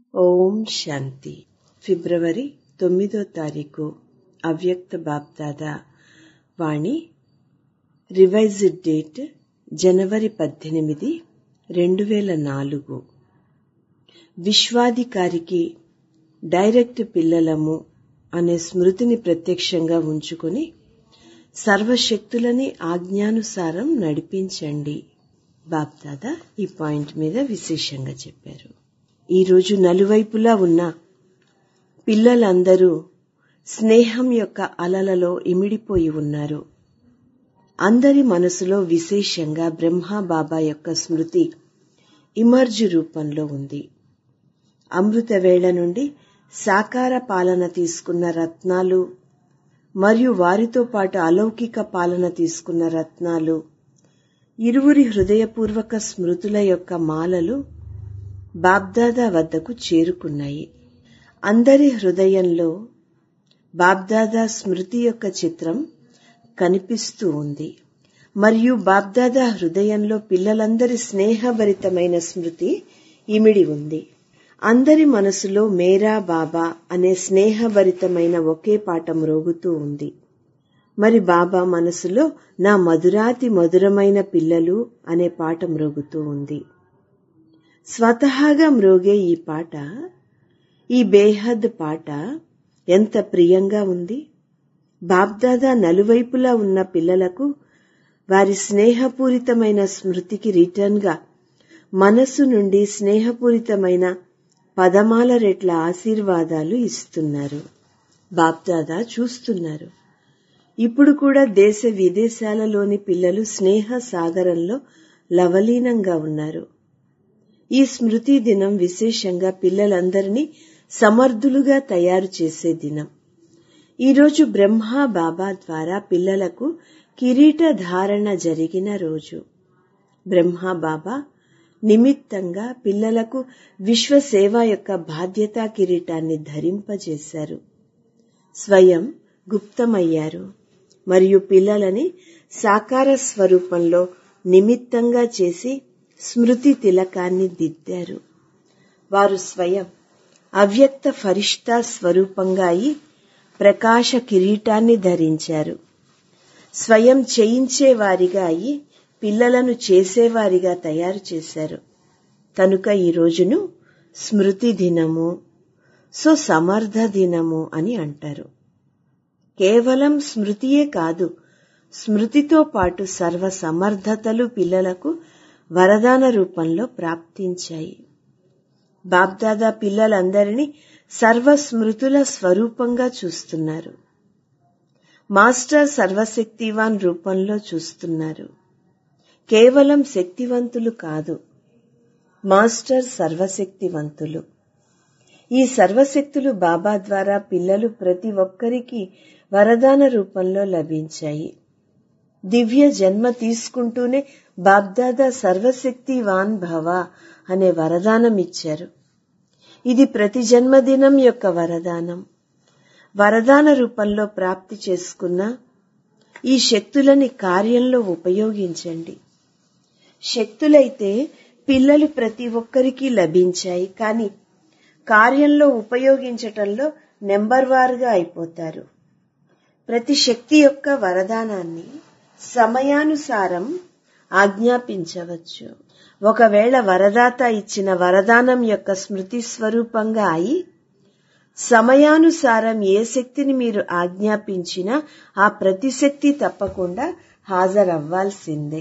ఓం శాంతి ఫిబ్రవరి తొమ్మిదో తారీఖు అవ్యక్త బాప్దాదా వాణి రివైజ్డ్ డేట్ జనవరి పద్దెనిమిది రెండు వేల నాలుగు విశ్వాధికారికి డైరెక్ట్ పిల్లలము అనే స్మృతిని ప్రత్యక్షంగా ఉంచుకొని సర్వశక్తులని ఆజ్ఞానుసారం నడిపించండి బాప్దాదా ఈ పాయింట్ మీద విశేషంగా చెప్పారు ఈరోజు నలువైపులా ఉన్న పిల్లలందరూ స్నేహం యొక్క అలలలో ఇమిడిపోయి ఉన్నారు అందరి మనసులో విశేషంగా బ్రహ్మ బాబా యొక్క స్మృతి ఇమర్జు రూపంలో ఉంది అమృత వేళ నుండి సాకార పాలన తీసుకున్న రత్నాలు మరియు వారితో పాటు అలౌకిక పాలన తీసుకున్న రత్నాలు ఇరువురి హృదయపూర్వక స్మృతుల యొక్క మాలలు బాబ్దాదా వద్దకు చేరుకున్నాయి అందరి హృదయంలో బాబ్దాదా స్మృతి యొక్క చిత్రం కనిపిస్తూ ఉంది మరియు బాబ్దాదా హృదయంలో పిల్లలందరి స్నేహభరితమైన స్మృతి ఇమిడి ఉంది అందరి మనసులో మేరా బాబా అనే స్నేహభరితమైన ఒకే పాట మ్రోగుతూ ఉంది మరి బాబా మనసులో నా మధురాతి మధురమైన పిల్లలు అనే పాట మ్రోగుతూ ఉంది స్వతహాగా మ్రోగే ఈ పాట ఈ బేహద్ పాట ఎంత ప్రియంగా ఉంది బాబ్దాదా నలువైపులా ఉన్న పిల్లలకు వారి స్నేహపూరితమైన స్మృతికి రిటర్న్గా మనస్సు నుండి స్నేహపూరితమైన పదమాల రెట్ల ఆశీర్వాదాలు ఇస్తున్నారు బాబ్దాదా చూస్తున్నారు ఇప్పుడు కూడా దేశ విదేశాలలోని పిల్లలు స్నేహ సాగరంలో లవలీనంగా ఉన్నారు ఈ స్మృతి దినం విశేషంగా పిల్లలందరినీ సమర్థులుగా తయారు చేసే దినం ఈరోజు బ్రహ్మ బాబా ద్వారా పిల్లలకు కిరీట ధారణ జరిగిన రోజు బ్రహ్మ బాబా నిమిత్తంగా పిల్లలకు విశ్వసేవ యొక్క బాధ్యతా కిరీటాన్ని ధరింపజేశారు స్వయం గుప్తమయ్యారు మరియు పిల్లలని సాకార స్వరూపంలో నిమిత్తంగా చేసి స్మృతి తిలకాన్ని దిద్దారు వారు స్వయం అవ్యక్త ఫరిష్తా స్వరూపంగా అయి ప్రకాశ కిరీటాన్ని ధరించారు స్వయం చేయించేవారిగా అయి పిల్లలను చేసేవారిగా తయారు చేశారు కనుక ఈ రోజును స్మృతి దినము సో సమర్థ దినము అని అంటారు కేవలం స్మృతియే కాదు స్మృతితో పాటు సర్వ సమర్థతలు పిల్లలకు వరదాన రూపంలో ప్రాప్తించాయి బాబ్దాదా పిల్లలందరినీ సర్వ స్మృతుల స్వరూపంగా చూస్తున్నారు మాస్టర్ సర్వశక్తివాన్ రూపంలో చూస్తున్నారు కేవలం శక్తివంతులు కాదు మాస్టర్ సర్వశక్తివంతులు ఈ సర్వశక్తులు బాబా ద్వారా పిల్లలు ప్రతి ఒక్కరికి వరదాన రూపంలో లభించాయి దివ్య జన్మ తీసుకుంటూనే బాబ్దాదా సర్వశక్తివాన్ భవ అనే వరదానం ఇచ్చారు ఇది ప్రతి జన్మదినం యొక్క వరదానం వరదాన రూపంలో ప్రాప్తి చేసుకున్న ఈ శక్తులని కార్యంలో ఉపయోగించండి శక్తులైతే పిల్లలు ప్రతి ఒక్కరికి లభించాయి కానీ కార్యంలో ఉపయోగించటంలో నెంబర్ వారుగా అయిపోతారు ప్రతి శక్తి యొక్క వరదానాన్ని సమయానుసారం ఆజ్ఞాపించవచ్చు ఒకవేళ వరదాత ఇచ్చిన వరదానం యొక్క స్మృతి స్వరూపంగా అయి సమయానుసారం ఏ శక్తిని మీరు ఆజ్ఞాపించినా ఆ ప్రతి శక్తి తప్పకుండా హాజరవ్వాల్సిందే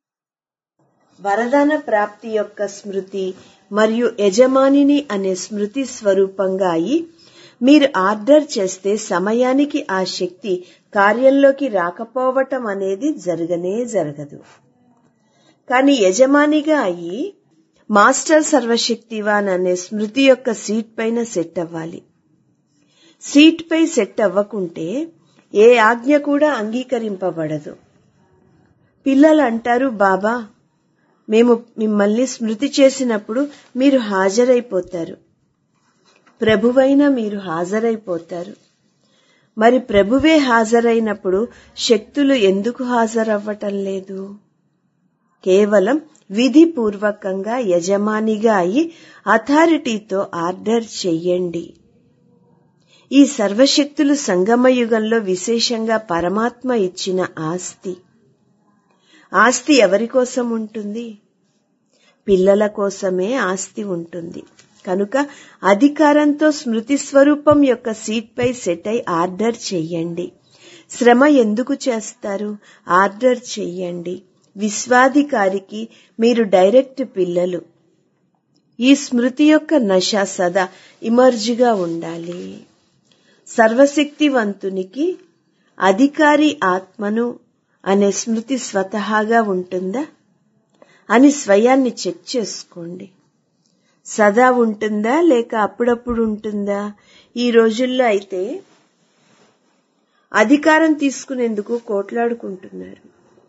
వరదాన ప్రాప్తి యొక్క స్మృతి మరియు యజమానిని అనే స్మృతి స్వరూపంగా అయి మీరు ఆర్డర్ చేస్తే సమయానికి ఆ శక్తి కార్యంలోకి రాకపోవటం అనేది జరగనే జరగదు కానీ యజమానిగా అయి మాస్టర్ సర్వశక్తివాన్ అనే స్మృతి యొక్క సీట్ పైన సెట్ అవ్వాలి సీట్ పై సెట్ అవ్వకుంటే ఏ ఆజ్ఞ కూడా అంగీకరింపబడదు పిల్లలు అంటారు బాబా మేము మిమ్మల్ని స్మృతి చేసినప్పుడు మీరు హాజరైపోతారు ప్రభువైన మీరు హాజరైపోతారు మరి ప్రభువే హాజరైనప్పుడు శక్తులు ఎందుకు హాజరవ్వటం లేదు కేవలం విధిపూర్వకంగా యజమానిగా అయి అథారిటీతో ఆర్డర్ చెయ్యండి ఈ సర్వశక్తులు సంగమయుగంలో విశేషంగా పరమాత్మ ఇచ్చిన ఆస్తి ఆస్తి ఎవరి కోసం ఉంటుంది పిల్లల కోసమే ఆస్తి ఉంటుంది కనుక అధికారంతో స్మృతి స్వరూపం యొక్క సీట్ పై సెట్ అయి ఆర్డర్ చెయ్యండి శ్రమ ఎందుకు చేస్తారు ఆర్డర్ చెయ్యండి విశ్వాధికారికి మీరు డైరెక్ట్ పిల్లలు ఈ స్మృతి యొక్క నశ సదా ఇమర్జిగా ఉండాలి సర్వశక్తివంతునికి అధికారి ఆత్మను అనే స్మృతి స్వతహాగా ఉంటుందా అని స్వయాన్ని చెక్ చేసుకోండి సదా ఉంటుందా లేక అప్పుడప్పుడు ఉంటుందా ఈ రోజుల్లో అయితే అధికారం తీసుకునేందుకు కోట్లాడుకుంటున్నారు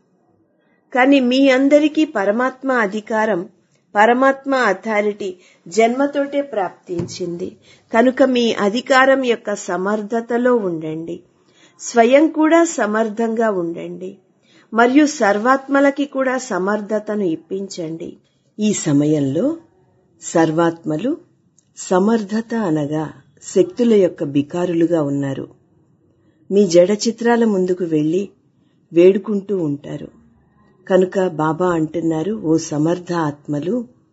కానీ మీ అందరికీ పరమాత్మ అధికారం పరమాత్మ అథారిటీ జన్మతోటే ప్రాప్తించింది కనుక మీ అధికారం యొక్క సమర్థతలో ఉండండి స్వయం కూడా సమర్థంగా ఉండండి మరియు సర్వాత్మలకి కూడా సమర్థతను ఇప్పించండి ఈ సమయంలో సర్వాత్మలు సమర్థత అనగా శక్తుల యొక్క బికారులుగా ఉన్నారు మీ జడ చిత్రాల ముందుకు వెళ్లి వేడుకుంటూ ఉంటారు కనుక బాబా అంటున్నారు ఓ సమర్థ ఆత్మలు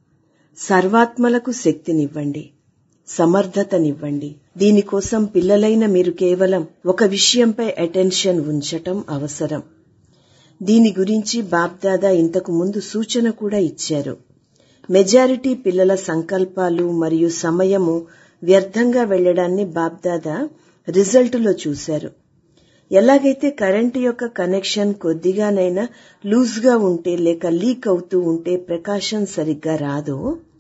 సర్వాత్మలకు శక్తినివ్వండి సమర్థతనివ్వండి దీనికోసం పిల్లలైన మీరు కేవలం ఒక విషయంపై అటెన్షన్ ఉంచటం అవసరం దీని గురించి బాబ్దాదా ఇంతకు ముందు సూచన కూడా ఇచ్చారు మెజారిటీ పిల్లల సంకల్పాలు మరియు సమయము వ్యర్థంగా వెళ్లడాన్ని బాబ్దాదా రిజల్టులో చూశారు ఎలాగైతే కరెంటు యొక్క కనెక్షన్ కొద్దిగానైనా లూజ్గా ఉంటే లేక లీక్ అవుతూ ఉంటే ప్రకాశం సరిగ్గా రాదో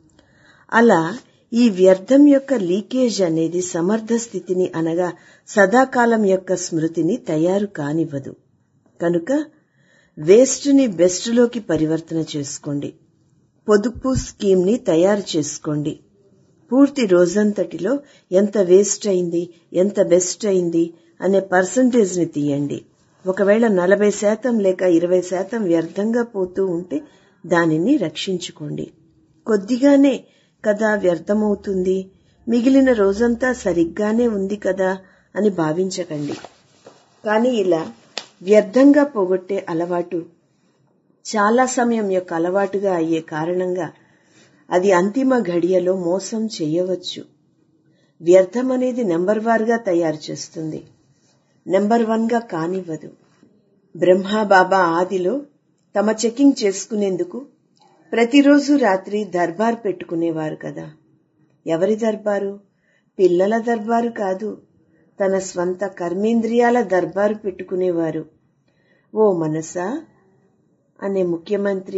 అలా ఈ వ్యర్థం యొక్క లీకేజ్ అనేది సమర్థ స్థితిని అనగా సదాకాలం యొక్క స్మృతిని తయారు కానివ్వదు కనుక వేస్ట్ని బెస్ట్లోకి పరివర్తన చేసుకోండి పొదుపు స్కీమ్ని తయారు చేసుకోండి పూర్తి రోజంతటిలో ఎంత వేస్ట్ అయింది ఎంత బెస్ట్ అయింది అనే పర్సంటేజ్ని తీయండి ఒకవేళ నలభై శాతం లేక ఇరవై శాతం వ్యర్థంగా పోతూ ఉంటే దానిని రక్షించుకోండి కొద్దిగానే కదా వ్యర్థమవుతుంది మిగిలిన రోజంతా సరిగ్గానే ఉంది కదా అని భావించకండి కానీ ఇలా వ్యర్థంగా పోగొట్టే అలవాటు చాలా సమయం యొక్క అలవాటుగా అయ్యే కారణంగా అది అంతిమ ఘడియలో మోసం చేయవచ్చు వ్యర్థం అనేది నెంబర్ వార్గా తయారు చేస్తుంది నెంబర్ వన్గా కానివ్వదు బ్రహ్మ బాబా ఆదిలో తమ చెకింగ్ చేసుకునేందుకు ప్రతిరోజు రాత్రి దర్బార్ పెట్టుకునేవారు కదా ఎవరి దర్బారు పిల్లల దర్బారు కాదు తన స్వంత కర్మేంద్రియాల దర్బారు పెట్టుకునేవారు ఓ మనసా అనే ముఖ్యమంత్రి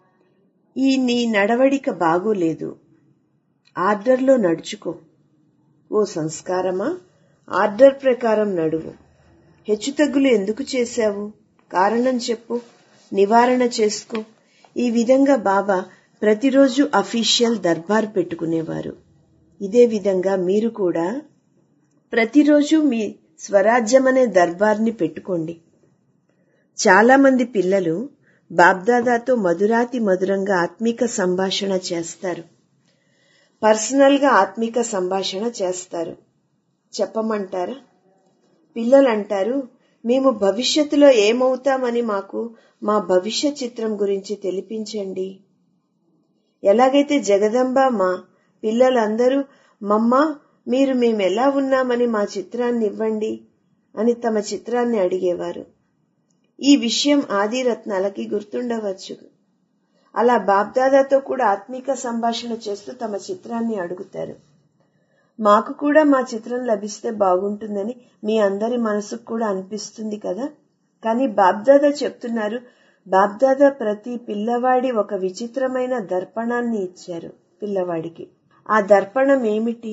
ఈ నీ నడవడిక బాగోలేదు ఆర్డర్లో నడుచుకో ఓ సంస్కారమా ఆర్డర్ ప్రకారం నడువు హెచ్చుతగ్గులు ఎందుకు చేశావు కారణం చెప్పు నివారణ చేసుకో ఈ విధంగా బాబా ప్రతిరోజు అఫీషియల్ దర్బార్ పెట్టుకునేవారు ఇదే విధంగా మీరు కూడా ప్రతిరోజు మీ స్వరాజ్యమనే దర్బార్ని పెట్టుకోండి చాలా మంది పిల్లలు బాబ్దాదాతో మధురాతి మధురంగా ఆత్మిక సంభాషణ చేస్తారు పర్సనల్ గా ఆత్మిక సంభాషణ చేస్తారు చెప్పమంటారా పిల్లలు అంటారు మేము భవిష్యత్తులో ఏమవుతామని మాకు మా భవిష్య చిత్రం గురించి తెలిపించండి ఎలాగైతే జగదంబ మా పిల్లలందరూ మమ్మ మీరు మేము ఎలా ఉన్నామని మా చిత్రాన్ని ఇవ్వండి అని తమ చిత్రాన్ని అడిగేవారు ఈ విషయం ఆదిరత్నాలకి గుర్తుండవచ్చు అలా బాబ్దాదాతో కూడా ఆత్మిక సంభాషణ చేస్తూ తమ చిత్రాన్ని అడుగుతారు మాకు కూడా మా చిత్రం లభిస్తే బాగుంటుందని మీ అందరి మనసుకు కూడా అనిపిస్తుంది కదా కానీ బాబ్దాదా చెప్తున్నారు బాబ్దాదా ప్రతి పిల్లవాడి ఒక విచిత్రమైన దర్పణాన్ని ఇచ్చారు పిల్లవాడికి ఆ దర్పణం ఏమిటి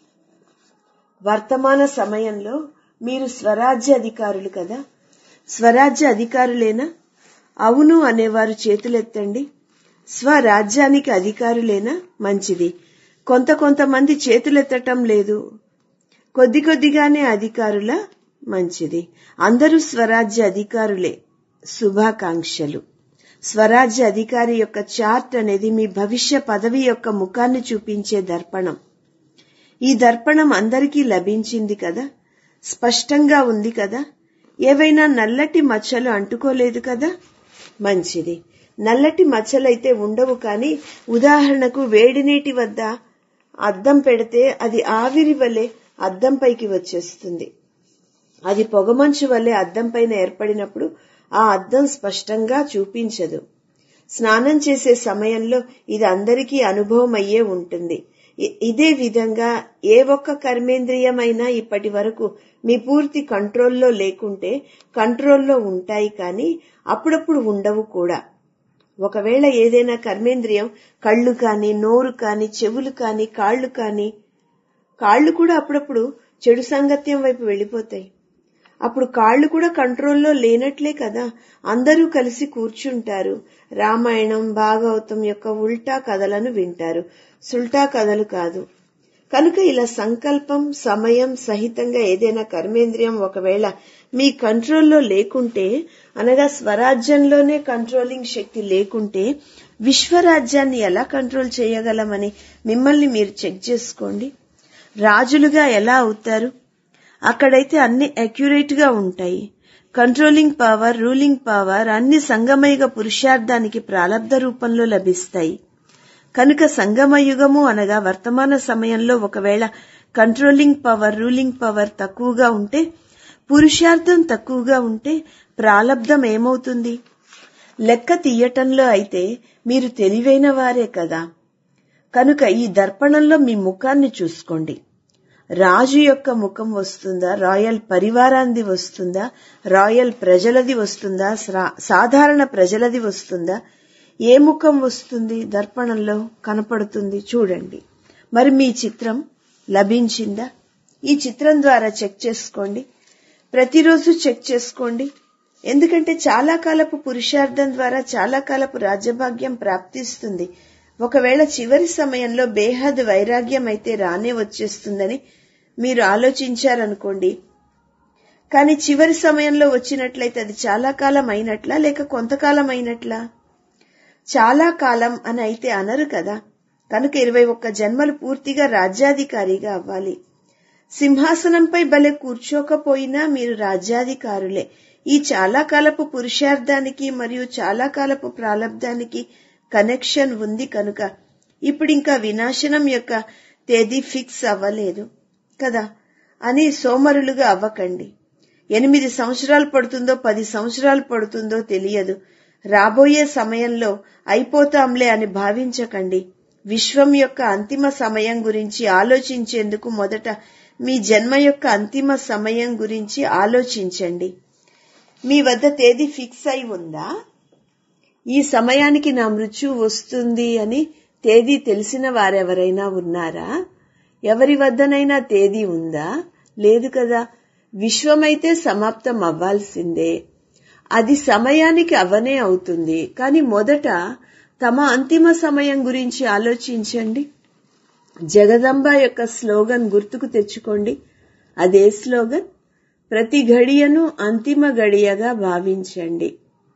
వర్తమాన సమయంలో మీరు స్వరాజ్య అధికారులు కదా స్వరాజ్య అధికారులేనా అవును అనేవారు చేతులెత్తండి స్వరాజ్యానికి అధికారులేనా మంచిది కొంత కొంతమంది చేతులెత్తటం లేదు కొద్ది కొద్దిగానే అధికారుల మంచిది అందరూ స్వరాజ్య అధికారులే శుభాకాంక్షలు స్వరాజ్య అధికారి యొక్క చార్ట్ అనేది మీ భవిష్య పదవి యొక్క ముఖాన్ని చూపించే దర్పణం ఈ దర్పణం అందరికీ లభించింది కదా స్పష్టంగా ఉంది కదా ఏవైనా నల్లటి మచ్చలు అంటుకోలేదు కదా మంచిది నల్లటి మచ్చలైతే ఉండవు కానీ ఉదాహరణకు వేడి నీటి వద్ద అద్దం పెడితే అది ఆవిరి వలె అద్దం పైకి వచ్చేస్తుంది అది పొగమంచు వల్లే అద్దం పైన ఏర్పడినప్పుడు ఆ అద్దం స్పష్టంగా చూపించదు స్నానం చేసే సమయంలో ఇది అందరికీ అనుభవం అయ్యే ఉంటుంది ఇదే విధంగా ఏ ఒక్క కర్మేంద్రియమైనా ఇప్పటి వరకు మీ పూర్తి కంట్రోల్లో లేకుంటే కంట్రోల్లో ఉంటాయి కానీ అప్పుడప్పుడు ఉండవు కూడా ఒకవేళ ఏదైనా కర్మేంద్రియం కళ్ళు కాని నోరు కాని చెవులు కాని కాళ్ళు కాని కాళ్ళు కూడా అప్పుడప్పుడు చెడు సాంగత్యం వైపు వెళ్ళిపోతాయి అప్పుడు కాళ్ళు కూడా కంట్రోల్లో లేనట్లే కదా అందరూ కలిసి కూర్చుంటారు రామాయణం భాగవతం యొక్క ఉల్టా కథలను వింటారు సుల్టా కథలు కాదు కనుక ఇలా సంకల్పం సమయం సహితంగా ఏదైనా కర్మేంద్రియం ఒకవేళ మీ కంట్రోల్లో లేకుంటే అనగా స్వరాజ్యంలోనే కంట్రోలింగ్ శక్తి లేకుంటే విశ్వరాజ్యాన్ని ఎలా కంట్రోల్ చేయగలమని మిమ్మల్ని మీరు చెక్ చేసుకోండి రాజులుగా ఎలా అవుతారు అక్కడైతే అన్ని అక్యురేట్ గా ఉంటాయి కంట్రోలింగ్ పవర్ రూలింగ్ పవర్ అన్ని సంగమయుగ పురుషార్థానికి ప్రాలబ్ధ రూపంలో లభిస్తాయి కనుక సంగమయుగము అనగా వర్తమాన సమయంలో ఒకవేళ కంట్రోలింగ్ పవర్ రూలింగ్ పవర్ తక్కువగా ఉంటే పురుషార్థం తక్కువగా ఉంటే ప్రాలబ్ధం ఏమవుతుంది లెక్క తీయటంలో అయితే మీరు తెలివైన వారే కదా కనుక ఈ దర్పణంలో మీ ముఖాన్ని చూసుకోండి రాజు యొక్క ముఖం వస్తుందా రాయల్ పరివారాంది వస్తుందా రాయల్ ప్రజలది వస్తుందా సాధారణ ప్రజలది వస్తుందా ఏ ముఖం వస్తుంది దర్పణంలో కనపడుతుంది చూడండి మరి మీ చిత్రం లభించిందా ఈ చిత్రం ద్వారా చెక్ చేసుకోండి ప్రతిరోజు చెక్ చేసుకోండి ఎందుకంటే చాలా కాలపు పురుషార్థం ద్వారా చాలా కాలపు రాజ్యభాగ్యం ప్రాప్తిస్తుంది ఒకవేళ చివరి సమయంలో బేహద్ వైరాగ్యం అయితే రానే వచ్చేస్తుందని మీరు ఆలోచించారనుకోండి కానీ చివరి సమయంలో వచ్చినట్లయితే అది చాలా కాలం అయినట్లా లేక కొంతకాలం అయినట్లా చాలా కాలం అని అయితే అనరు కదా కనుక ఇరవై ఒక్క జన్మలు పూర్తిగా రాజ్యాధికారిగా అవ్వాలి సింహాసనంపై భలే కూర్చోకపోయినా మీరు రాజ్యాధికారులే ఈ చాలా కాలపు పురుషార్థానికి మరియు చాలా కాలపు ప్రాలబ్ధానికి కనెక్షన్ ఉంది కనుక ఇప్పుడు ఇంకా వినాశనం యొక్క తేదీ ఫిక్స్ అవ్వలేదు కదా అని సోమరులుగా అవ్వకండి ఎనిమిది సంవత్సరాలు పడుతుందో పది సంవత్సరాలు పడుతుందో తెలియదు రాబోయే సమయంలో అయిపోతాంలే అని భావించకండి విశ్వం యొక్క అంతిమ సమయం గురించి ఆలోచించేందుకు మొదట మీ జన్మ యొక్క అంతిమ సమయం గురించి ఆలోచించండి మీ వద్ద తేదీ ఫిక్స్ అయి ఉందా ఈ సమయానికి నా మృత్యు వస్తుంది అని తేదీ తెలిసిన వారెవరైనా ఉన్నారా ఎవరి వద్దనైనా తేదీ ఉందా లేదు కదా విశ్వమైతే సమాప్తం అవ్వాల్సిందే అది సమయానికి అవనే అవుతుంది కానీ మొదట తమ అంతిమ సమయం గురించి ఆలోచించండి జగదంబ యొక్క స్లోగన్ గుర్తుకు తెచ్చుకోండి అదే స్లోగన్ ప్రతి గడియను అంతిమ గడియగా భావించండి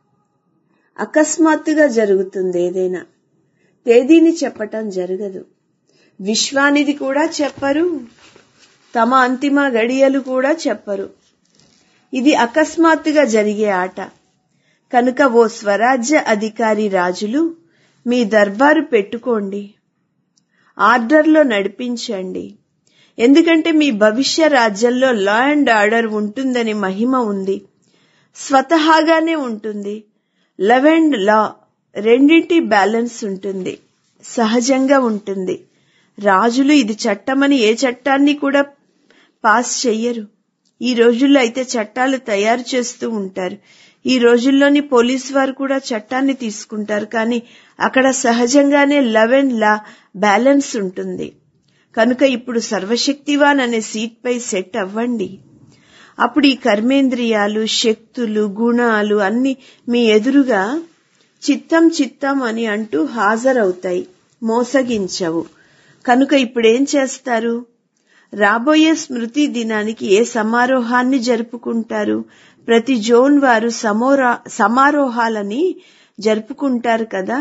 అకస్మాత్తుగా జరుగుతుంది ఏదైనా తేదీని చెప్పటం జరగదు విశ్వానిది కూడా చెప్పరు తమ అంతిమ గడియలు కూడా చెప్పరు ఇది అకస్మాత్తుగా జరిగే ఆట కనుక ఓ స్వరాజ్య అధికారి రాజులు మీ దర్బారు పెట్టుకోండి ఆర్డర్లో నడిపించండి ఎందుకంటే మీ భవిష్య రాజ్యంలో లా అండ్ ఆర్డర్ ఉంటుందని మహిమ ఉంది స్వతహాగానే ఉంటుంది లవ్ అండ్ లా రెండింటి బ్యాలెన్స్ ఉంటుంది సహజంగా ఉంటుంది రాజులు ఇది చట్టమని ఏ చట్టాన్ని కూడా పాస్ చెయ్యరు ఈ రోజుల్లో అయితే చట్టాలు తయారు చేస్తూ ఉంటారు ఈ రోజుల్లోని పోలీస్ వారు కూడా చట్టాన్ని తీసుకుంటారు కానీ అక్కడ సహజంగానే లవ్ అండ్ లా బ్యాలెన్స్ ఉంటుంది కనుక ఇప్పుడు సర్వశక్తివాన్ అనే సీట్ పై సెట్ అవ్వండి అప్పుడు ఈ కర్మేంద్రియాలు శక్తులు గుణాలు అన్ని మీ ఎదురుగా చిత్తం చిత్తం అని అంటూ హాజరవుతాయి మోసగించవు కనుక ఇప్పుడేం చేస్తారు రాబోయే స్మృతి దినానికి ఏ సమారోహాన్ని జరుపుకుంటారు ప్రతి జోన్ వారు సమోరా సమారోహాలని జరుపుకుంటారు కదా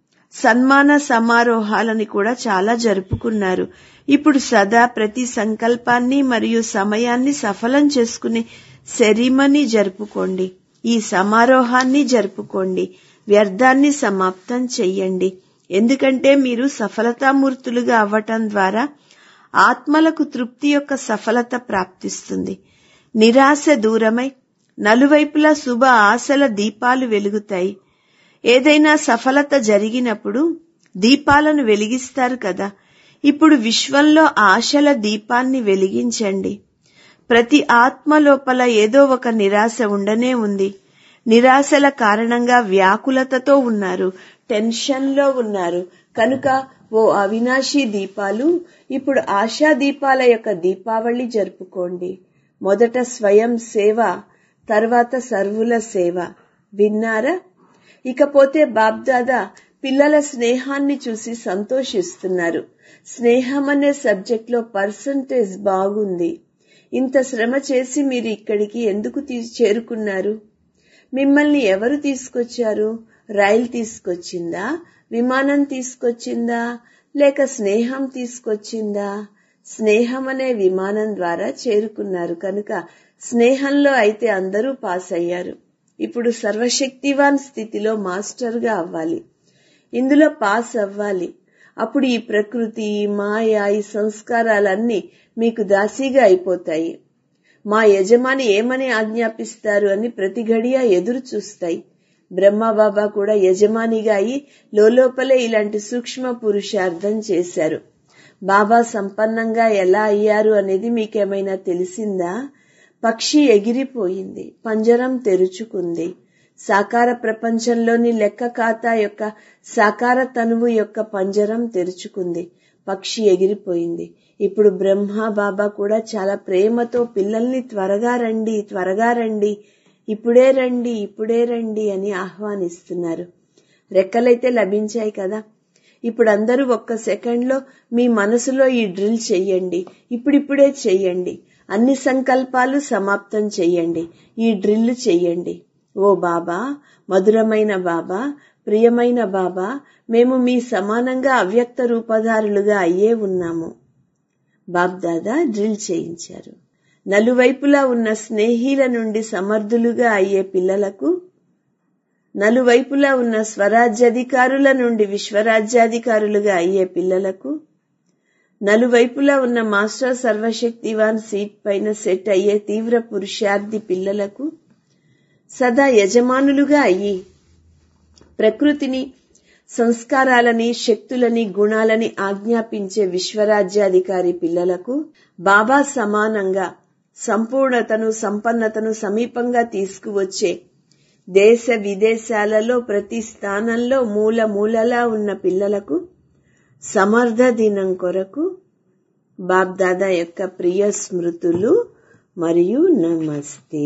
సన్మాన సమారోహాలని కూడా చాలా జరుపుకున్నారు ఇప్పుడు సదా ప్రతి సంకల్పాన్ని మరియు సమయాన్ని సఫలం చేసుకునే సెరిమనీ జరుపుకోండి ఈ సమారోహాన్ని జరుపుకోండి వ్యర్థాన్ని సమాప్తం చెయ్యండి ఎందుకంటే మీరు సఫలతామూర్తులుగా అవ్వటం ద్వారా ఆత్మలకు తృప్తి యొక్క సఫలత ప్రాప్తిస్తుంది నిరాశ దూరమై నలువైపులా శుభ ఆశల దీపాలు వెలుగుతాయి ఏదైనా సఫలత జరిగినప్పుడు దీపాలను వెలిగిస్తారు కదా ఇప్పుడు విశ్వంలో ఆశల దీపాన్ని వెలిగించండి ప్రతి ఆత్మ లోపల ఏదో ఒక నిరాశ ఉండనే ఉంది నిరాశల కారణంగా వ్యాకులతతో ఉన్నారు టెన్షన్లో ఉన్నారు కనుక ఓ అవినాశి దీపాలు ఇప్పుడు ఆశా దీపాల యొక్క దీపావళి జరుపుకోండి మొదట స్వయం సేవ తర్వాత సర్వుల సేవ విన్నారా ఇకపోతే బాబ్దాదా పిల్లల స్నేహాన్ని చూసి సంతోషిస్తున్నారు స్నేహం అనే సబ్జెక్ట్ లో పర్సంటేజ్ బాగుంది ఇంత శ్రమ చేసి మీరు ఇక్కడికి ఎందుకు చేరుకున్నారు మిమ్మల్ని ఎవరు తీసుకొచ్చారు రైలు తీసుకొచ్చిందా విమానం తీసుకొచ్చిందా లేక స్నేహం తీసుకొచ్చిందా స్నేహం అనే విమానం ద్వారా చేరుకున్నారు కనుక స్నేహంలో అయితే అందరూ పాస్ అయ్యారు ఇప్పుడు సర్వశక్తివాన్ స్థితిలో మాస్టర్గా అవ్వాలి ఇందులో పాస్ అవ్వాలి అప్పుడు ఈ ప్రకృతి మాయ ఈ సంస్కారాలన్నీ మీకు దాసీగా అయిపోతాయి మా యజమాని ఏమని ఆజ్ఞాపిస్తారు అని ప్రతి గడియ ఎదురు చూస్తాయి బ్రహ్మబాబా కూడా యజమానిగా అయి లోపలే ఇలాంటి సూక్ష్మ పురుషార్థం చేశారు బాబా సంపన్నంగా ఎలా అయ్యారు అనేది మీకేమైనా తెలిసిందా పక్షి ఎగిరిపోయింది పంజరం తెరుచుకుంది సాకార ప్రపంచంలోని లెక్క ఖాతా యొక్క సాకార తనువు యొక్క పంజరం తెరుచుకుంది పక్షి ఎగిరిపోయింది ఇప్పుడు బ్రహ్మ బాబా కూడా చాలా ప్రేమతో పిల్లల్ని త్వరగా రండి త్వరగా రండి ఇప్పుడే రండి ఇప్పుడే రండి అని ఆహ్వానిస్తున్నారు రెక్కలైతే లభించాయి కదా ఇప్పుడు అందరూ ఒక్క సెకండ్లో మీ మనసులో ఈ డ్రిల్ చెయ్యండి ఇప్పుడిప్పుడే చెయ్యండి అన్ని సంకల్పాలు సమాప్తం చెయ్యండి ఈ డ్రిల్ చెయ్యండి ఓ బాబా మధురమైన బాబా ప్రియమైన బాబా మేము మీ సమానంగా అవ్యక్త రూపధారులుగా అయ్యే ఉన్నాము బాబ్దాదా డ్రిల్ చేయించారు నలువైపులా ఉన్న స్నేహిల నుండి సమర్థులుగా అయ్యే పిల్లలకు నలువైపులా ఉన్న స్వరాజ్యాధికారుల నుండి విశ్వరాజ్యాధికారులుగా అయ్యే పిల్లలకు నలువైపులా ఉన్న మాస్టర్ సర్వశక్తివాన్ సీట్ పైన సెట్ అయ్యే తీవ్ర పురుషార్థి పిల్లలకు సదా యజమానులుగా అయ్యి ప్రకృతిని సంస్కారాలని శక్తులని గుణాలని ఆజ్ఞాపించే విశ్వరాజ్యాధికారి పిల్లలకు బాబా సమానంగా సంపూర్ణతను సంపన్నతను సమీపంగా తీసుకువచ్చే దేశ విదేశాలలో ప్రతి స్థానంలో మూల మూలలా ఉన్న పిల్లలకు సమర్థ దినం కొరకు బాబ్దాదా యొక్క ప్రియ స్మృతులు మరియు నమస్తే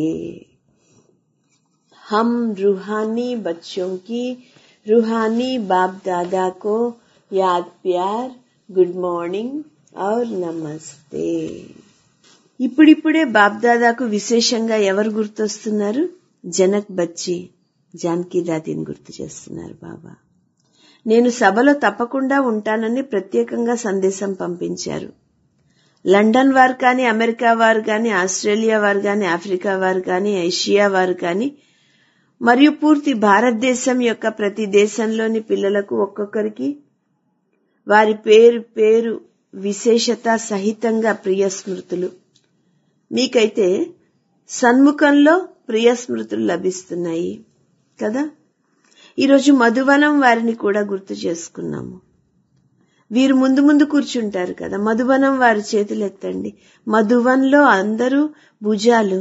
हम रूहानी बच्चों की रूहानी बाप दादा को याद प्यार గుడ్ మార్నింగ్ ఔర్ నమస్తే ఇప్పుడిప్పుడే బాబ్దాదాకు విశేషంగా ఎవరు గుర్తొస్తున్నారు జనక్ బచ్చి జానకి దాదిని గుర్తు చేస్తున్నారు బాబా నేను సభలో తప్పకుండా ఉంటానని ప్రత్యేకంగా సందేశం పంపించారు లండన్ వారు కానీ అమెరికా వారు కానీ ఆస్ట్రేలియా వారు కానీ ఆఫ్రికా వారు కానీ ఏషియా వారు కానీ మరియు పూర్తి భారతదేశం యొక్క ప్రతి దేశంలోని పిల్లలకు ఒక్కొక్కరికి వారి పేరు పేరు విశేషత సహితంగా ప్రియ స్మృతులు మీకైతే సన్ముఖంలో ప్రియ స్మృతులు లభిస్తున్నాయి కదా ఈరోజు మధువనం వారిని కూడా గుర్తు చేసుకున్నాము వీరు ముందు ముందు కూర్చుంటారు కదా మధువనం వారి చేతులు ఎత్తండి మధువన్లో అందరూ భుజాలు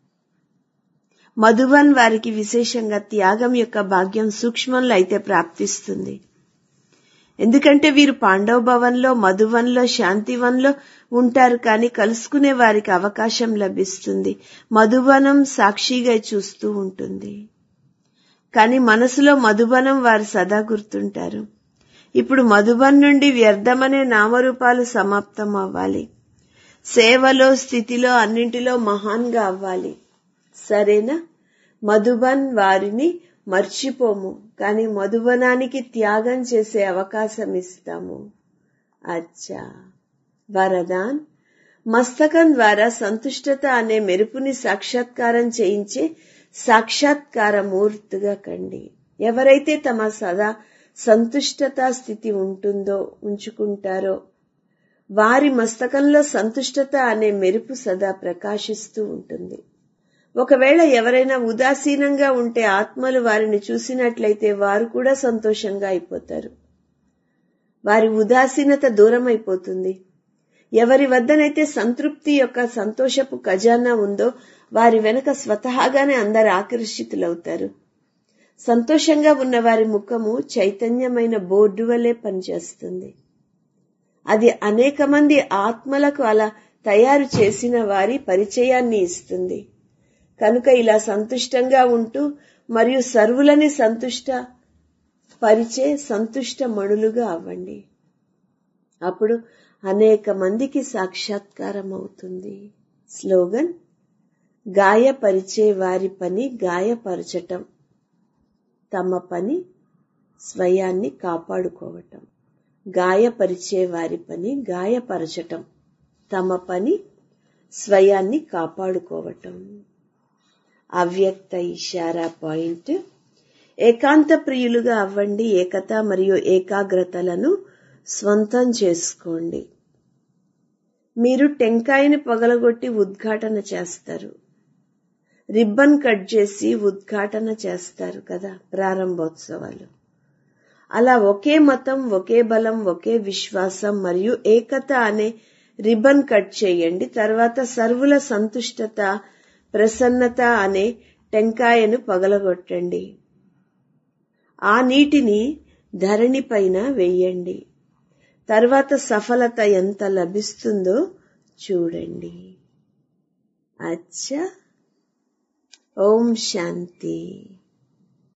మధువన్ వారికి విశేషంగా త్యాగం యొక్క భాగ్యం సూక్ష్మంలో అయితే ప్రాప్తిస్తుంది ఎందుకంటే వీరు పాండవ భవన్లో మధువన్లో శాంతివన్లో ఉంటారు కానీ కలుసుకునే వారికి అవకాశం లభిస్తుంది మధువనం సాక్షిగా చూస్తూ ఉంటుంది కానీ మనసులో మధుబనం వారు సదా గుర్తుంటారు ఇప్పుడు మధుబన్ నుండి వ్యర్థమనే నామరూపాలు సమాప్తం అవ్వాలి సేవలో స్థితిలో అన్నింటిలో మహాన్గా అవ్వాలి సరేనా మధుబన్ వారిని మర్చిపోము కానీ మధువనానికి త్యాగం చేసే అవకాశం ఇస్తాము అచ్చా వరదాన్ మస్తకం ద్వారా సంతుష్టత అనే మెరుపుని సాక్షాత్కారం చేయించే సాక్షాత్కార మూర్తిగా కండి ఎవరైతే తమ సదా సంతుష్టత స్థితి ఉంటుందో ఉంచుకుంటారో వారి మస్తకంలో సంతుష్టత అనే మెరుపు సదా ప్రకాశిస్తూ ఉంటుంది ఒకవేళ ఎవరైనా ఉదాసీనంగా ఉంటే ఆత్మలు వారిని చూసినట్లయితే వారు కూడా సంతోషంగా అయిపోతారు వారి ఉదాసీనత దూరం అయిపోతుంది ఎవరి వద్దనైతే సంతృప్తి యొక్క సంతోషపు ఖజానా ఉందో వారి వెనుక స్వతహాగానే అందరు ఆకర్షితులవుతారు సంతోషంగా ఉన్న వారి ముఖము చైతన్యమైన బోర్డు వలె పనిచేస్తుంది అది అనేక మంది ఆత్మలకు అలా తయారు చేసిన వారి పరిచయాన్ని ఇస్తుంది కనుక ఇలా సంతుష్టంగా ఉంటూ మరియు సర్వులని సంతుష్ట పరిచే సంతుష్ట మణులుగా అవ్వండి అప్పుడు అనేక మందికి సాక్షాత్కారం అవుతుంది స్లోగన్ గాయపరిచే వారి పని గాయపరచటం తమ పని స్వయాన్ని కాపాడుకోవటం గాయపరిచే వారి పని గాయపరచటం తమ పని స్వయాన్ని కాపాడుకోవటం అవ్యక్త ఇషారా పాయింట్ ఏకాంత ప్రియులుగా అవ్వండి ఏకత మరియు ఏకాగ్రతలను స్వంతం చేసుకోండి మీరు టెంకాయని పగలగొట్టి ఉద్ఘాటన చేస్తారు రిబ్బన్ కట్ చేసి ఉద్ఘాటన చేస్తారు కదా ప్రారంభోత్సవాలు అలా ఒకే మతం ఒకే బలం ఒకే విశ్వాసం మరియు ఏకత అనే రిబ్బన్ కట్ చేయండి తర్వాత సర్వుల సంతుష్టత ప్రసన్నత అనే టెంకాయను పగలగొట్టండి ఆ నీటిని ధరణి పైన వెయ్యండి తర్వాత సఫలత ఎంత లభిస్తుందో చూడండి అచ్చా ఓం శాంతి